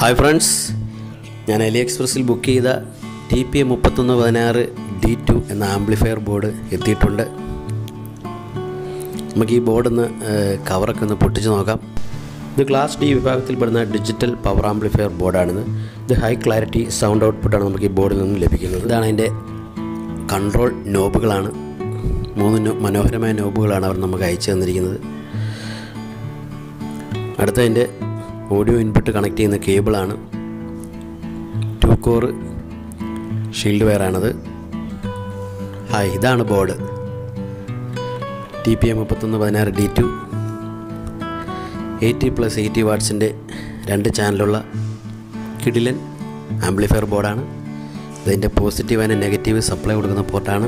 Hi friends ഞാൻ അലി എക്സ്പ്രസ്സിൽ ബുക്ക് ചെയ്ത ടി പി എ മുപ്പത്തൊന്ന് പതിനാറ് ഡി ടു എന്ന ആംപ്ലിഫയർ ബോർഡ് എത്തിയിട്ടുണ്ട് നമുക്ക് ഈ ബോർഡ് ഒന്ന് ഏഹ്, കവറൊക്കെ ഒന്ന് പൊട്ടിച്ച് നോക്കാം ഇത് ക്ലാസ് ഡി വിഭാഗത്തിൽപ്പെടുന്ന ഡിജിറ്റൽ പവർ ആംപ്ലിഫയർ ബോർഡാണിത് ഇത് ഹൈ ക്ലാരിറ്റി സൗണ്ട് ഔട്ട്പുട്ടാണ് നമുക്ക് ഈ ബോർഡിൽ നിന്നും ലഭിക്കുന്നത് ഇതാണ് അതിൻ്റെ കൺട്രോൾ നോബുകളാണ് മൂന്ന് നോ- മനോഹരമായ നോബുകളാണ് അവർ നമുക്ക് അയച്ചു തന്നിരിക്കുന്നത് അടുത്തതിൻ്റെ ഓഡിയോ ഇൻപുട്ട് കണക്ട് ചെയ്യുന്ന കേബിളാണ് ടു കോർ ഷീൽഡ് വയറാണത് ഹായ് ഇതാണ് ബോർഡ് ടി പി എം മുപ്പത്തൊന്ന് പതിനാറ് D two eighty plus eighty വാട്ട്സിൻ്റെ രണ്ട് ചാനലുള്ള കിഡിലൻ ആംപ്ലിഫയർ ബോർഡാണ് ഇതിൻ്റെ പോസിറ്റീവ് ആൻഡ് നെഗറ്റീവ് സപ്ലൈ കൊടുക്കുന്ന പോർട്ടാണ്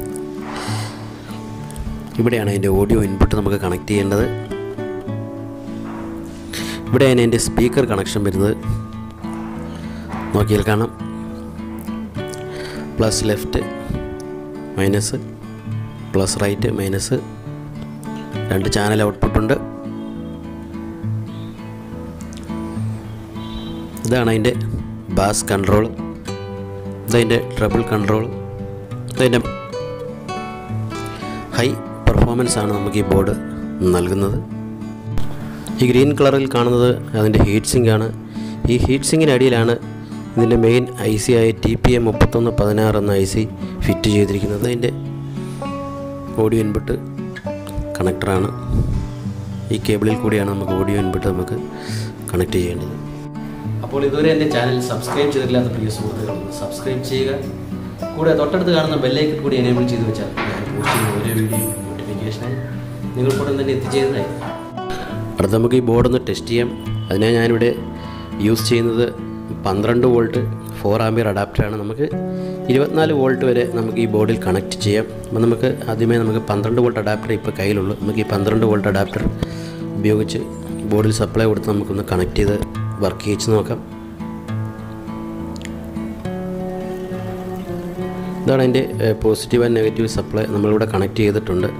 ഇവിടെയാണ് അതിൻ്റെ ഓഡിയോ ഇൻപുട്ട് നമുക്ക് കണക്ട് ചെയ്യേണ്ടത് ഇവിടെയാണ് എൻ്റെ സ്പീക്കർ കണക്ഷൻ വരുന്നത് നോക്കിയാൽ കാണാം plus left minus plus right minus രണ്ട് ചാനൽ ഔട്ട്പുട്ടുണ്ട് ഇതാണ് അതിൻ്റെ ബാസ് കൺട്രോൾ ഇതതിൻ്റെ ട്രബിൾ കൺട്രോൾ ഇതതിൻ്റെ ഹൈ പെർഫോമൻസ് ആണ് നമുക്ക് ഈ ബോർഡ് നൽകുന്നത് ഈ ഗ്രീൻ കളറിൽ കാണുന്നത് അതിൻ്റെ ഹീറ്റ് സിങ്ക് ആണ് ഈ ഹീറ്റ് സിങ്കിന് അടിയിലാണ് ഇതിൻ്റെ മെയിൻ ഐ സി ആയ ടി പി എം മുപ്പത്തൊന്ന് പതിനാറ് എന്ന ഐ സി ഫിറ്റ് ചെയ്തിരിക്കുന്നത് അതിൻ്റെ ഓഡിയോ ഇൻപുട്ട് കണക്ടറാണ് ഈ കേബിളിൽ കൂടിയാണ് നമുക്ക് ഓഡിയോ ഇൻപുട്ട് നമുക്ക് കണക്ട് ചെയ്യേണ്ടത് അപ്പോൾ ഇതുവരെ എൻ്റെ ചാനൽ സബ്സ്ക്രൈബ് ചെയ്തിട്ടില്ലാത്ത പ്രിയ സുഹൃത്തുക്കൾ ഒന്ന് സബ്സ്ക്രൈബ് ചെയ്യുക കൂടെ തൊട്ടടുത്ത് കാണുന്ന ബെല്ലൈക്കൺ കൂടി എനേബിൾ ചെയ്ത് വെച്ചാൽ ഞാൻ പോസ്റ്റ് ചെയ്യുന്ന ഓരോ വീഡിയോ നോട്ടിഫിക്കേഷനായി നിങ്ങൾക്കുടൻ തന്നെ എത്തിച്ചേരുന്നതായി അടുത്ത നമുക്ക് ഈ ബോർഡ് ഒന്ന് ടെസ്റ്റ് ചെയ്യാം അതിനായി ഞാനിവിടെ യൂസ് ചെയ്യുന്നത് പന്ത്രണ്ട് വോൾട്ട് ഫോർ ആംബിയർ അഡാപ്റ്ററാണ് നമുക്ക് ഇരുപത്തിനാല് വോൾട്ട് വരെ നമുക്ക് ഈ ബോർഡിൽ കണക്ട് ചെയ്യാം അപ്പം നമുക്ക് ആദ്യമേ നമുക്ക് പന്ത്രണ്ട് വോൾട്ട് അഡാപ്റ്റർ ഇപ്പോൾ കയ്യിലുള്ളൂ നമുക്ക് ഈ പന്ത്രണ്ട് വോൾട്ട് അഡാപ്റ്റർ ഉപയോഗിച്ച് ബോർഡിൽ സപ്ലൈ കൊടുത്ത് നമുക്കൊന്ന് കണക്ട് ചെയ്ത് വർക്ക് ചെയ്യിച്ച് നോക്കാം ഇതാണ് അതിൻ്റെ പോസിറ്റീവ് ആൻഡ് നെഗറ്റീവ് സപ്ലൈ നമ്മളിവിടെ കണക്ട് ചെയ്തിട്ടുണ്ട്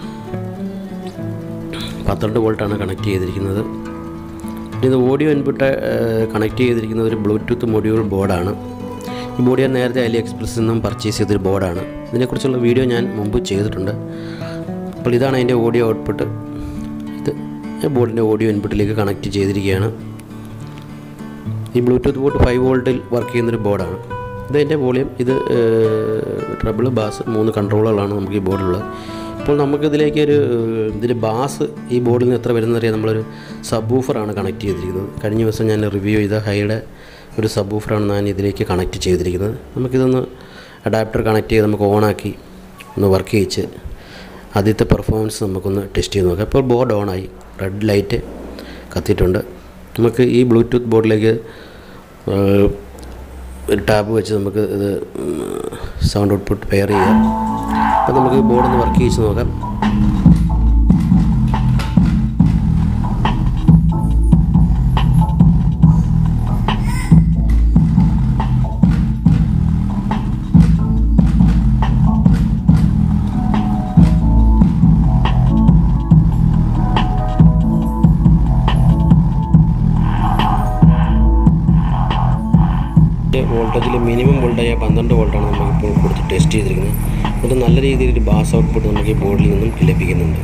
പന്ത്രണ്ട് വോൾട്ടാണ് കണക്ട് ചെയ്തിരിക്കുന്നത് ഇത് ഓഡിയോ ഇൻപുട്ട് കണക്ട് ചെയ്തിരിക്കുന്നത് ഒരു ബ്ലൂടൂത്ത് മൊഡ്യൂൾ ബോർഡാണ് ഈ ബോർഡ് ഞാൻ നേരത്തെ അലി എക്സ്പ്രസ്സിൽ നിന്നും പർച്ചേസ് ചെയ്തൊരു ബോർഡാണ് ഇതിനെക്കുറിച്ചുള്ള വീഡിയോ ഞാൻ മുമ്പ് ചെയ്തിട്ടുണ്ട് അപ്പോൾ ഇതാണ് അതിൻ്റെ ഓഡിയോ ഔട്ട്പുട്ട് ഇത് ഈ ബോർഡിൻ്റെ ഓഡിയോ ഇൻപുട്ടിലേക്ക് കണക്ട് ചെയ്തിരിക്കുകയാണ് ഈ ബ്ലൂടൂത്ത് ബോർഡ് ഫൈവ് വോൾട്ടിൽ വർക്ക് ചെയ്യുന്നൊരു ബോർഡാണ് ഇത് അതിൻ്റെ വോളിയം ഇത് ട്രബിൾ ബാസ് മൂന്ന് കൺട്രോളുകളാണ് നമുക്ക് ഈ ബോർഡിലുള്ളത് ഇപ്പോൾ നമുക്കിതിലേക്ക് ഒരു ഇതിൽ ബാസ് ഈ ബോർഡിൽ നിന്ന് എത്ര വരുന്നറിയാം നമ്മളൊരു സബ് ഊഫറാണ് കണക്ട് ചെയ്തിരിക്കുന്നത് കഴിഞ്ഞ ദിവസം ഞാൻ റിവ്യൂ ചെയ്ത ഹൈയുടെ ഒരു സബ് ഊഫറാണ് ഞാൻ ഇതിലേക്ക് കണക്ട് ചെയ്തിരിക്കുന്നത് നമുക്കിതൊന്ന് അഡാപ്റ്റർ കണക്ട് ചെയ്ത് നമുക്ക് ഓണാക്കി ഒന്ന് വർക്ക് ചെയ്യിച്ച് ആദ്യത്തെ പെർഫോമൻസ് നമുക്കൊന്ന് ടെസ്റ്റ് ചെയ്ത് നോക്കാം ഇപ്പോൾ ബോർഡ് ഓണായി റെഡ് ലൈറ്റ് കത്തിയിട്ടുണ്ട് നമുക്ക് ഈ ബ്ലൂടൂത്ത് ബോർഡിലേക്ക് ഏഹ്, ഒരു ടാബ് വെച്ച് നമുക്ക് ഇത് സൗണ്ട് ഔട്ട്പുട്ട് പെയർ ചെയ്യാം അപ്പോൾ നമുക്ക് ബോർഡ് ഒന്ന് വർക്ക് ചെയ്ച്ച് നോക്കാം വോൾട്ടേജിൽ മിനിമം വോൾട്ടേജ് പന്ത്രണ്ട് വോൾട്ടാണ് നമുക്കിപ്പോൾ കൊടുത്ത് ടെസ്റ്റ് ചെയ്തിരിക്കുന്നത് അത് നല്ല രീതിയിൽ ഒരു ബാസ് ഔട്ട്പുട്ട് നമുക്ക് ഈ ബോർഡിൽ നിന്നും ലഭിക്കുന്നുണ്ട്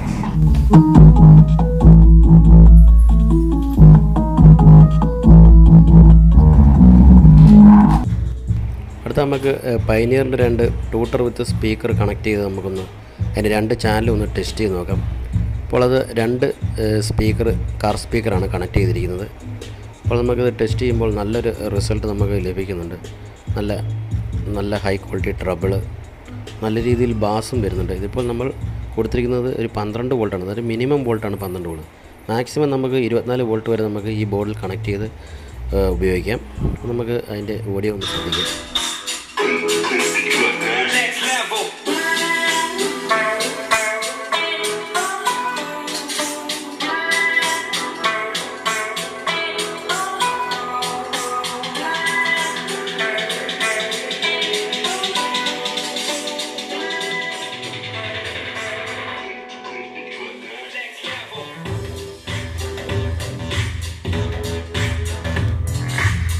അടുത്ത നമുക്ക് പൈനിയറിൻ്റെ രണ്ട് ടൂട്ടർ വിത്ത് സ്പീക്കർ കണക്ട് ചെയ്ത് നമുക്കൊന്ന് അതിൻ്റെ രണ്ട് ചാനലും ഒന്ന് ടെസ്റ്റ് ചെയ്ത് നോക്കാം അപ്പോൾ അത് രണ്ട് സ്പീക്കർ കാർ സ്പീക്കറാണ് കണക്ട് ചെയ്തിരിക്കുന്നത് അപ്പോൾ നമുക്കത് ടെസ്റ്റ് ചെയ്യുമ്പോൾ നല്ലൊരു റിസൾട്ട് നമുക്ക് ലഭിക്കുന്നുണ്ട് നല്ല നല്ല ഹൈ ക്വാളിറ്റി ട്രബിള് നല്ല രീതിയിൽ ബാസും വരുന്നുണ്ട് ഇതിപ്പോൾ നമ്മൾ കൊടുത്തിരിക്കുന്നത് ഒരു പന്ത്രണ്ട് വോൾട്ടാണ് അതായത് മിനിമം വോൾട്ടാണ് പന്ത്രണ്ട് വോൾട്ട് മാക്സിമം നമുക്ക് ഇരുപത്തിനാല് വോൾട്ട് വരെ നമുക്ക് ഈ ബോർഡിൽ കണക്ട് ചെയ്ത് ഏഹ്, ഉപയോഗിക്കാം നമുക്ക് അതിൻ്റെ ഓഡിയോ ഒന്ന് ശ്രദ്ധിക്കാം Next level. Next level.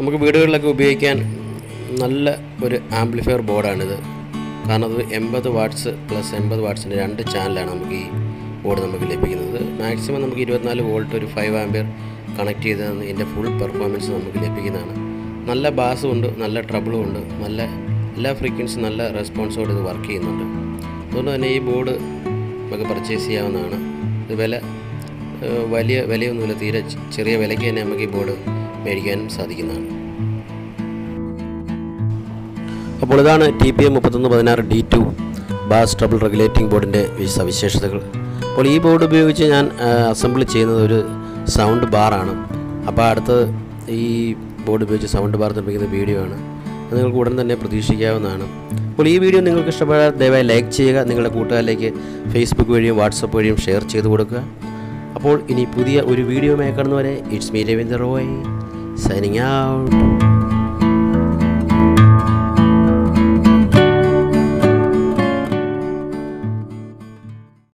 നമുക്ക് വീടുകളിലൊക്കെ ഉപയോഗിക്കാൻ നല്ല ഒരു ആംപ്ലിഫയർ ബോർഡാണിത് കാരണം അത് എൺപത് വാട്ട്സ് പ്ലസ് എൺപത് വാട്ട്സിൻ്റെ രണ്ട് ചാനലാണ് നമുക്ക് ഈ ബോർഡ് നമുക്ക് ലഭിക്കുന്നത് മാക്സിമം നമുക്ക് ഇരുപത്തിനാല് വോൾട്ട് ഒരു ഫൈവ് ആംബിയർ കണക്ട് ചെയ്ത് ഇതിൻ്റെ ഫുൾ പെർഫോമൻസ് നമുക്ക് ലഭിക്കുന്നതാണ് നല്ല ബാസും ഉണ്ട് നല്ല ട്രബിളും ഉണ്ട് നല്ല എല്ലാ ഫ്രീക്വൻസി നല്ല റെസ്പോൺസോട് ഇത് വർക്ക് ചെയ്യുന്നുണ്ട് അതുകൊണ്ട് തന്നെ ഈ ബോർഡ് നമുക്ക് പർച്ചേസ് ചെയ്യാവുന്നതാണ് ഇത് വില ഏഹ്, വലിയ വിലയൊന്നുമില്ല തീരെ ചെ- ചെറിയ വിലയ്ക്ക് തന്നെ നമുക്ക് ഈ ബോർഡ് മേടിക്കാനും സാധിക്കുന്നതാണ് അപ്പോൾ ഇതാണ് ടി പി എം മുപ്പത്തൊന്ന് പതിനാറ് D two bass treble regulating ബോർഡിൻ്റെ സവിശേഷതകൾ അപ്പോൾ ഈ ബോർഡ് ഉപയോഗിച്ച് ഞാൻ അസംബിൾ ചെയ്യുന്നത് ഒരു സൗണ്ട് ബാറാണ് അപ്പോൾ അടുത്തത് ഈ ബോർഡ് ഉപയോഗിച്ച് സൗണ്ട് ബാർ നിർമ്മിക്കുന്ന വീഡിയോ ആണ് അത് നിങ്ങൾക്ക് ഉടൻ തന്നെ പ്രതീക്ഷിക്കാവുന്നതാണ് അപ്പോൾ ഈ വീഡിയോ നിങ്ങൾക്ക് ഇഷ്ടപ്പെട്ടാൽ ദയവായി ലൈക്ക് ചെയ്യുക നിങ്ങളുടെ കൂട്ടുകാരിലേക്ക് ഫേസ്ബുക്ക് വഴിയും വാട്സപ്പ് വഴിയും ഷെയർ ചെയ്ത് കൊടുക്കുക അപ്പോൾ ഇനി പുതിയ ഒരു വീഡിയോ കാണുന്നവരെ it's me Ravindra Roy signing out